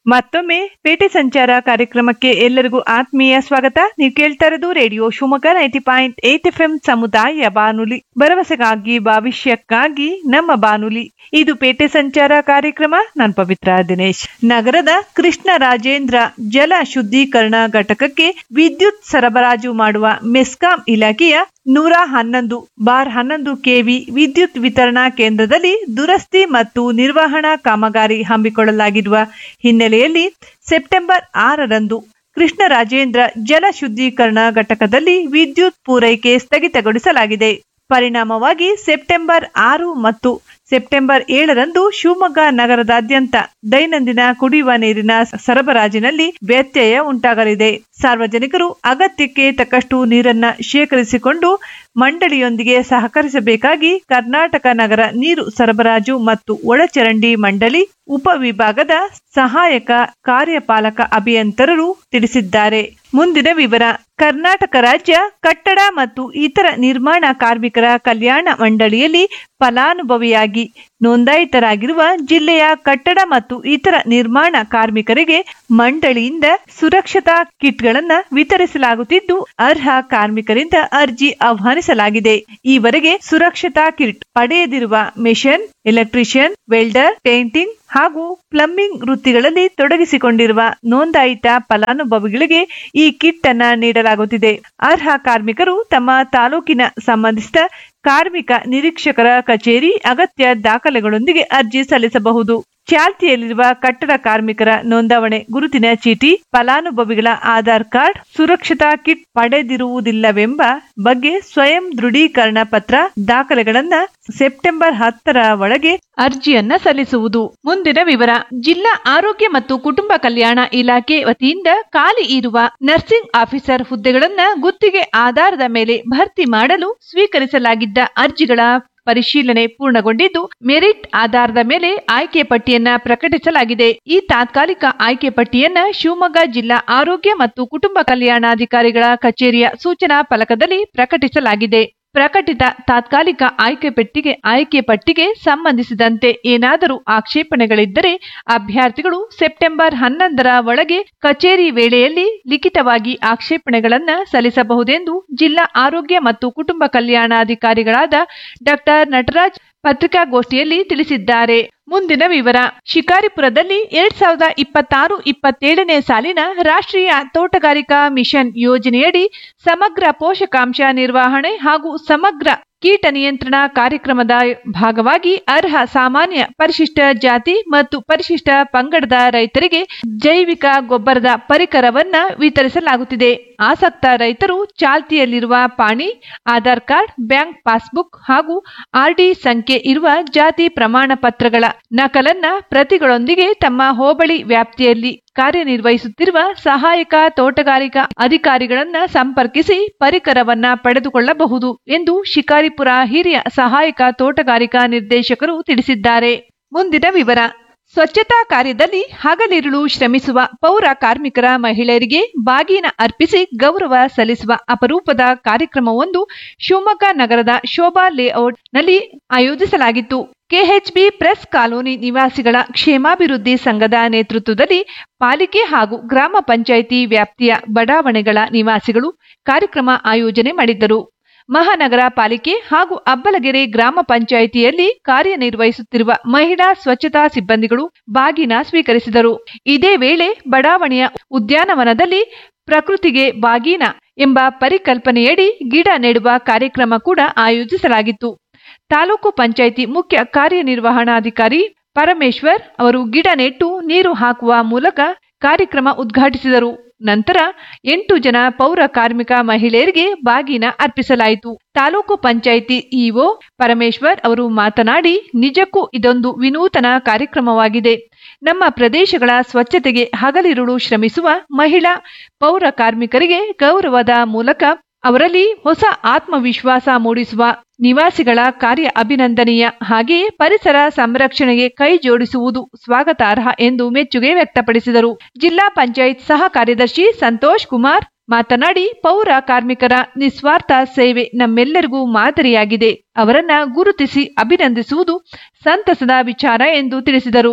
ಮತ್ತೊಮ್ಮೆ ಪೇಟೆ ಸಂಚಾರ ಕಾರ್ಯಕ್ರಮಕ್ಕೆ ಎಲ್ಲರಿಗೂ ಆತ್ಮೀಯ ಸ್ವಾಗತ ನೀವು ಕೇಳ್ತಾ ಇರೋದು radio Shivamogga ninety point eight F M ಸಮುದಾಯ ಬಾನುಲಿ ಭರವಸೆಗಾಗಿ ಭವಿಷ್ಯಕ್ಕಾಗಿ ನಮ್ಮ ಬಾನುಲಿ ಇದು ಪೇಟೆ ಸಂಚಾರ ಕಾರ್ಯಕ್ರಮ ನಾನು ಪವಿತ್ರ ದಿನೇಶ್ ನಗರದ ಕೃಷ್ಣ ರಾಜೇಂದ್ರ ಜಲ ಶುದ್ಧೀಕರಣ ಘಟಕಕ್ಕೆ ವಿದ್ಯುತ್ ಸರಬರಾಜು ಮಾಡುವ ಮೆಸ್ಕಾಂ ಇಲಾಖೆಯ ನೂರ ಹನ್ನೊಂದು ಬಾರ್ ಹನ್ನೊಂದು ಕೆವಿ ವಿದ್ಯುತ್ ವಿತರಣಾ ಕೇಂದ್ರದಲ್ಲಿ ದುರಸ್ತಿ ಮತ್ತು ನಿರ್ವಹಣಾ ಕಾಮಗಾರಿ ಹಮ್ಮಿಕೊಳ್ಳಲಾಗಿರುವ ಹಿನ್ನೆಲೆಯಲ್ಲಿ ಸೆಪ್ಟೆಂಬರ್ ಆರರಂದು ಕೃಷ್ಣರಾಜೇಂದ್ರ ಜಲ ಶುದ್ಧೀಕರಣ ಘಟಕದಲ್ಲಿ ವಿದ್ಯುತ್ ಪೂರೈಕೆ ಸ್ಥಗಿತಗೊಳಿಸಲಾಗಿದೆ ಪರಿಣಾಮವಾಗಿ ಸೆಪ್ಟೆಂಬರ್ ಆರು ಮತ್ತು ಸೆಪ್ಟೆಂಬರ್ ಏಳರಂದು ಶಿವಮೊಗ್ಗ ನಗರದಾದ್ಯಂತ ದೈನಂದಿನ ಕುಡಿಯುವ ನೀರಿನ ಸರಬರಾಜಿನಲ್ಲಿ ವ್ಯತ್ಯಯ ಉಂಟಾಗಲಿದೆ ಸಾರ್ವಜನಿಕರು ಅಗತ್ಯಕ್ಕೆ ತಕ್ಕಷ್ಟು ನೀರನ್ನ ಶೇಖರಿಸಿಕೊಂಡು ಮಂಡಳಿಯೊಂದಿಗೆ ಸಹಕರಿಸಬೇಕಾಗಿ ಕರ್ನಾಟಕ ನಗರ ನೀರು ಸರಬರಾಜು ಮತ್ತು ಒಳಚರಂಡಿ ಮಂಡಳಿ ಉಪವಿಭಾಗದ ಸಹಾಯಕ ಕಾರ್ಯಪಾಲಕ ಅಭಿಯಂತರರು ತಿಳಿಸಿದ್ದಾರೆ ಮುಂದಿನ ವಿವರ ಕರ್ನಾಟಕ ರಾಜ್ಯ ಕಟ್ಟಡ ಮತ್ತು ಇತರ ನಿರ್ಮಾಣ ಕಾರ್ಮಿಕರ ಕಲ್ಯಾಣ ಮಂಡಳಿಯಲ್ಲಿ ಫಲಾನುಭವಿಯಾಗಿ ನೋಂದಾಯಿತರಾಗಿರುವ ಜಿಲ್ಲೆಯ ಕಟ್ಟಡ ಮತ್ತು ಇತರ ನಿರ್ಮಾಣ ಕಾರ್ಮಿಕರಿಗೆ ಮಂಡಳಿಯಿಂದ ಸುರಕ್ಷತಾ ಕಿಟ್ಗಳನ್ನು ವಿತರಿಸಲಾಗುತ್ತಿದ್ದು ಅರ್ಹ ಕಾರ್ಮಿಕರಿಂದ ಅರ್ಜಿ ಆಹ್ವಾನಿಸಲಾಗಿದೆ ಈವರೆಗೆ ಸುರಕ್ಷತಾ ಕಿಟ್ ಪಡೆಯದಿರುವ ಮೆಷನ್ ಎಲೆಕ್ಟ್ರಿಷಿಯನ್ ವೆಲ್ಡರ್ ಪೇಂಟಿಂಗ್ ಹಾಗೂ ಪ್ಲಂಬಿಂಗ್ ವೃತ್ತಿಗಳಲ್ಲಿ ತೊಡಗಿಸಿಕೊಂಡಿರುವ ನೋಂದಾಯಿತ ಫಲಾನುಭವಿಗಳಿಗೆ ಈ ಕಿಟ್ ಅನ್ನ ನೀಡಲಾಗುತ್ತಿದೆ ಅರ್ಹ ಕಾರ್ಮಿಕರು ತಮ್ಮ ತಾಲೂಕಿನ ಸಂಬಂಧಿಸಿದ ಕಾರ್ಮಿಕ ನಿರೀಕ್ಷಕರ ಕಚೇರಿ ಅಗತ್ಯ ದಾಖಲೆಗಳೊಂದಿಗೆ ಅರ್ಜಿ ಸಲ್ಲಿಸಬಹುದು ಚಾಲ್ತಿಯಲ್ಲಿರುವ ಕಟ್ಟಡ ಕಾರ್ಮಿಕರ ನೋಂದಾವಣೆ ಗುರುತಿನ ಚೀಟಿ ಫಲಾನುಭವಿಗಳ ಆಧಾರ್ ಕಾರ್ಡ್ ಸುರಕ್ಷತಾ ಕಿಟ್ ಪಡೆದಿರುವುದಿಲ್ಲವೆಂಬ ಬಗ್ಗೆ ಸ್ವಯಂ ದೃಢೀಕರಣ ಪತ್ರ ದಾಖಲೆಗಳನ್ನ ಸೆಪ್ಟೆಂಬರ್ ಹತ್ತರ ಒಳಗೆ ಅರ್ಜಿಯನ್ನ ಸಲ್ಲಿಸುವುದು ಮುಂದಿನ ವಿವರ ಜಿಲ್ಲಾ ಆರೋಗ್ಯ ಮತ್ತು ಕುಟುಂಬ ಕಲ್ಯಾಣ ಇಲಾಖೆ ವತಿಯಿಂದ ಖಾಲಿ ಇರುವ ನರ್ಸಿಂಗ್ ಆಫೀಸರ್ ಹುದ್ದೆಗಳನ್ನ ಗುತ್ತಿಗೆ ಆಧಾರದ ಮೇಲೆ ಭರ್ತಿ ಮಾಡಲು ಸ್ವೀಕರಿಸಲಾಗಿದ್ದ ಅರ್ಜಿಗಳ ಪರಿಶೀಲನೆ ಪೂರ್ಣಗೊಂಡಿದ್ದು ಮೆರಿಟ್ ಆಧಾರದ ಮೇಲೆ ಆಯ್ಕೆ ಪಟ್ಟಿಯನ್ನ ಪ್ರಕಟಿಸಲಾಗಿದೆ ಈ ತಾತ್ಕಾಲಿಕ ಆಯ್ಕೆ ಪಟ್ಟಿಯನ್ನ ಶಿವಮೊಗ್ಗ ಜಿಲ್ಲಾ ಆರೋಗ್ಯ ಮತ್ತು ಕುಟುಂಬ ಕಲ್ಯಾಣಾಧಿಕಾರಿಗಳ ಕಚೇರಿಯ ಸೂಚನಾ ಫಲಕದಲ್ಲಿ ಪ್ರಕಟಿಸಲಾಗಿದೆ ಪ್ರಕಟಿತ ತಾತ್ಕಾಲಿಕ ಆಯ್ಕೆ ಪಟ್ಟಿಗೆ ಆಯ್ಕೆ ಪಟ್ಟಿಗೆ ಸಂಬಂಧಿಸಿದಂತೆ ಏನಾದರೂ ಆಕ್ಷೇಪಣೆಗಳಿದ್ದರೆ ಅಭ್ಯರ್ಥಿಗಳು ಸೆಪ್ಟೆಂಬರ್ ಹನ್ನೊಂದರ ಒಳಗೆ ಕಚೇರಿ ವೇಳೆಯಲ್ಲಿ ಲಿಖಿತವಾಗಿ ಆಕ್ಷೇಪಣೆಗಳನ್ನ ಸಲ್ಲಿಸಬಹುದೆಂದು ಜಿಲ್ಲಾ ಆರೋಗ್ಯ ಮತ್ತು ಕುಟುಂಬ ಕಲ್ಯಾಣಾಧಿಕಾರಿಗಳಾದ ಡಾಕ್ಟರ್ ನಟರಾಜ್ ಪತ್ರಿಕಾಗೋಷ್ಠಿಯಲ್ಲಿ ತಿಳಿಸಿದ್ದಾರೆ ಮುಂದಿನ ವಿವರ ಶಿಕಾರಿಪುರದಲ್ಲಿ ಎರಡ್ ಸಾವಿರದ ಇಪ್ಪತ್ತಾರು ಇಪ್ಪತ್ತೇಳನೇ ಸಾಲಿನ ರಾಷ್ಟ್ರೀಯ ತೋಟಗಾರಿಕಾ ಮಿಷನ್ ಯೋಜನೆಯಡಿ ಸಮಗ್ರ ಪೋಷಕಾಂಶ ನಿರ್ವಹಣೆ ಹಾಗೂ ಸಮಗ್ರ ಕೀಟ ನಿಯಂತ್ರಣ ಕಾರ್ಯಕ್ರಮದ ಭಾಗವಾಗಿ ಅರ್ಹ ಸಾಮಾನ್ಯ ಪರಿಶಿಷ್ಟ ಜಾತಿ ಮತ್ತು ಪರಿಶಿಷ್ಟ ಪಂಗಡದ ರೈತರಿಗೆ ಜೈವಿಕ ಗೊಬ್ಬರದ ಪರಿಕರವನ್ನ ವಿತರಿಸಲಾಗುತ್ತಿದೆ ಆಸಕ್ತ ರೈತರು ಚಾಲ್ತಿಯಲ್ಲಿರುವ ಪಾಣಿ ಆಧಾರ್ ಕಾರ್ಡ್ ಬ್ಯಾಂಕ್ ಪಾಸ್ಬುಕ್ ಹಾಗೂ ಆರ್ಡಿ ಸಂಖ್ಯೆ ಇರುವ ಜಾತಿ ಪ್ರಮಾಣ ಪತ್ರಗಳ ನಕಲನ್ನ ಪ್ರತಿಗಳೊಂದಿಗೆ ತಮ್ಮ ಹೋಬಳಿ ವ್ಯಾಪ್ತಿಯಲ್ಲಿ ಕಾರ್ಯನಿರ್ವಹಿಸುತ್ತಿರುವ ಸಹಾಯಕ ತೋಟಗಾರಿಕಾ ಅಧಿಕಾರಿಗಳನ್ನ ಸಂಪರ್ಕಿಸಿ ಪರಿಕರವನ್ನ ಪಡೆದುಕೊಳ್ಳಬಹುದು ಎಂದು ಶಿಕಾರಿಪುರ ಹಿರಿಯ ಸಹಾಯಕ ತೋಟಗಾರಿಕಾ ನಿರ್ದೇಶಕರು ತಿಳಿಸಿದ್ದಾರೆ ಮುಂದಿನ ವಿವರ ಸ್ವಚ್ಛತಾ ಕಾರ್ಯದಲ್ಲಿ ಹಗಲಿರುಳು ಶ್ರಮಿಸುವ ಪೌರ ಕಾರ್ಮಿಕರ ಮಹಿಳೆಯರಿಗೆ ಬಾಗಿನ ಅರ್ಪಿಸಿ ಗೌರವ ಸಲ್ಲಿಸುವ ಅಪರೂಪದ ಕಾರ್ಯಕ್ರಮವೊಂದು ಶಿವಮೊಗ್ಗ ನಗರದ ಶೋಭಾ ಲೇಔಟ್ ನಲ್ಲಿ ಆಯೋಜಿಸಲಾಗಿತ್ತು ಕೆಎಚ್ಬಿ ಪ್ರೆಸ್ ಕಾಲೋನಿ ನಿವಾಸಿಗಳ ಕ್ಷೇಮಾಭಿವೃದ್ಧಿ ಸಂಘದ ನೇತೃತ್ವದಲ್ಲಿ ಪಾಲಿಕೆ ಹಾಗೂ ಗ್ರಾಮ ಪಂಚಾಯಿತಿ ವ್ಯಾಪ್ತಿಯ ಬಡಾವಣೆಗಳ ನಿವಾಸಿಗಳು ಕಾರ್ಯಕ್ರಮ ಆಯೋಜನೆ ಮಾಡಿದ್ದರು ಮಹಾನಗರ ಪಾಲಿಕೆ ಹಾಗೂ ಅಬ್ಬಲಗೆರೆ ಗ್ರಾಮ ಪಂಚಾಯಿತಿಯಲ್ಲಿ ಕಾರ್ಯನಿರ್ವಹಿಸುತ್ತಿರುವ ಮಹಿಳಾ ಸ್ವಚ್ಛತಾ ಸಿಬ್ಬಂದಿಗಳು ಬಾಗಿನ ಸ್ವೀಕರಿಸಿದರು ಇದೇ ವೇಳೆ ಬಡಾವಣೆಯ ಉದ್ಯಾನವನದಲ್ಲಿ ಪ್ರಕೃತಿಗೆ ಬಾಗಿನ ಎಂಬ ಪರಿಕಲ್ಪನೆಯಡಿ ಗಿಡ ನೆಡುವ ಕಾರ್ಯಕ್ರಮ ಕೂಡ ಆಯೋಜಿಸಲಾಗಿತ್ತು ತಾಲೂಕು ಪಂಚಾಯಿತಿ ಮುಖ್ಯ ಕಾರ್ಯನಿರ್ವಹಣಾಧಿಕಾರಿ ಪರಮೇಶ್ವರ್ ಅವರು ಗಿಡ ನೆಟ್ಟು ನೀರು ಹಾಕುವ ಮೂಲಕ ಕಾರ್ಯಕ್ರಮ ಉದ್ಘಾಟಿಸಿದರು ನಂತರ ಎಂಟು ಜನ ಪೌರ ಕಾರ್ಮಿಕ ಮಹಿಳೆಯರಿಗೆ ಬಾಗಿನ ಅರ್ಪಿಸಲಾಯಿತು ತಾಲೂಕು ಪಂಚಾಯಿತಿ ಇಒ ಪರಮೇಶ್ವರ್ ಅವರು ಮಾತನಾಡಿ ನಿಜಕ್ಕೂ ಇದೊಂದು ವಿನೂತನ ಕಾರ್ಯಕ್ರಮವಾಗಿದೆ ನಮ್ಮ ಪ್ರದೇಶಗಳ ಸ್ವಚ್ಛತೆಗೆ ಹಗಲಿರುಳು ಶ್ರಮಿಸುವ ಮಹಿಳಾ ಪೌರ ಕಾರ್ಮಿಕರಿಗೆ ಗೌರವದ ಮೂಲಕ ಅವರಲ್ಲಿ ಹೊಸ ಆತ್ಮವಿಶ್ವಾಸ ಮೂಡಿಸುವ ನಿವಾಸಿಗಳ ಕಾರ್ಯ ಅಭಿನಂದನೀಯ ಹಾಗೆಯೇ ಪರಿಸರ ಸಂರಕ್ಷಣೆಗೆ ಕೈ ಜೋಡಿಸುವುದು ಸ್ವಾಗತಾರ್ಹ ಎಂದು ಮೆಚ್ಚುಗೆ ವ್ಯಕ್ತಪಡಿಸಿದರು ಜಿಲ್ಲಾ ಪಂಚಾಯತ್ ಸಹ ಕಾರ್ಯದರ್ಶಿ ಸಂತೋಷ್ ಕುಮಾರ್ ಮಾತನಾಡಿ ಪೌರ ಕಾರ್ಮಿಕರ ನಿಸ್ವಾರ್ಥ ಸೇವೆ ನಮ್ಮೆಲ್ಲರಿಗೂ ಮಾದರಿಯಾಗಿದೆ ಅವರನ್ನ ಗುರುತಿಸಿ ಅಭಿನಂದಿಸುವುದು ಸಂತಸದ ವಿಚಾರ ಎಂದು ತಿಳಿಸಿದರು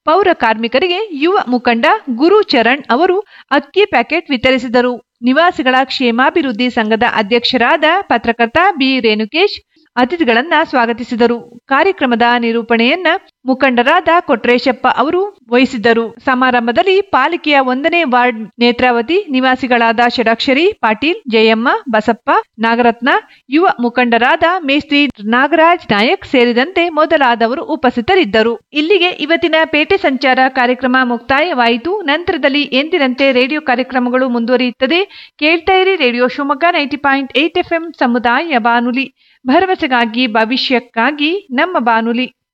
ಪೌರ ಕಾರ್ಮಿಕರಿಗೆ ಯುವ ಮುಖಂಡ ಗುರು ಚರಣ್ ಅವರು ಅಕ್ಕಿ ಪ್ಯಾಕೆಟ್ ವಿತರಿಸಿದರು ನಿವಾಸಿಗಳ ಕ್ಷೇಮಾಭಿವೃದ್ಧಿ ಸಂಘದ ಅಧ್ಯಕ್ಷರಾದ ಪತ್ರಕರ್ತ ಬಿ ರೇಣುಕೇಶ್ ಅತಿಥಿಗಳನ್ನ ಸ್ವಾಗತಿಸಿದರು ಕಾರ್ಯಕ್ರಮದ ನಿರೂಪಣೆಯನ್ನ ಮುಖಂಡರಾದ ಕೊಟ್ರೇಶಪ್ಪ ಅವರು ವಹಿಸಿದ್ದರು ಸಮಾರಂಭದಲ್ಲಿ ಪಾಲಿಕೆಯ ಒಂದನೇ ವಾರ್ಡ್ ನೇತ್ರಾವತಿ ನಿವಾಸಿಗಳಾದ ಷಡಾಕ್ಷರಿ ಪಾಟೀಲ್ ಜಯಮ್ಮ ಬಸಪ್ಪ ನಾಗರತ್ನ ಯುವ ಮುಖಂಡರಾದ ಮೇಸ್ತ್ರಿ ನಾಗರಾಜ್ ನಾಯಕ್ ಸೇರಿದಂತೆ ಮೊದಲಾದವರು ಉಪಸ್ಥಿತರಿದ್ದರು ಇಲ್ಲಿಗೆ ಇವತ್ತಿನ ಪೇಟೆ ಸಂಚಾರ ಕಾರ್ಯಕ್ರಮ ಮುಕ್ತಾಯವಾಯಿತು ನಂತರದಲ್ಲಿ ಎಂದಿನಂತೆ ರೇಡಿಯೋ ಕಾರ್ಯಕ್ರಮಗಳು ಮುಂದುವರಿಯುತ್ತದೆ ಕೇಳ್ತಾ ಇರಿ radio Shivamogga ninety point eight F ಸಮುದಾಯ ಬಾನುಲಿ ಭರವಸೆಗಾಗಿ ಭವಿಷ್ಯಕ್ಕಾಗಿ ನಮ್ಮ ಬಾನುಲಿ